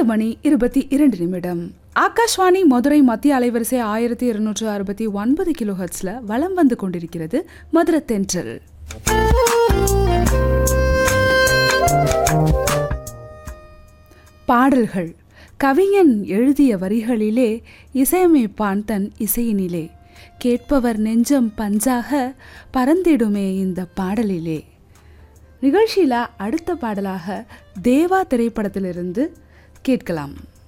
மணி இருபத்தி இரண்டு நிமிடம் ஆகாஷ்வாணி மதுரை மத்திய அலைவரிசை ஆயிரத்தி இருநூற்று அறுபத்தி ஒன்பது கிலோ ஹெர்ட்ஸ்ல வலம் வந்து கொண்டிருக்கிறது மதுர தென்றல் பாடல்கள் கவிஞன் எழுதிய வரிகளிலே இசையமைப்பான் தன் இசையினிலே கேட்பவர் நெஞ்சம் பஞ்சாக பறந்திடுமே இந்த பாடலிலே நிகழ்ச்சியில் அடுத்த பாடலாக தேவா திரைப்படத்திலிருந்து கேட்கலாம்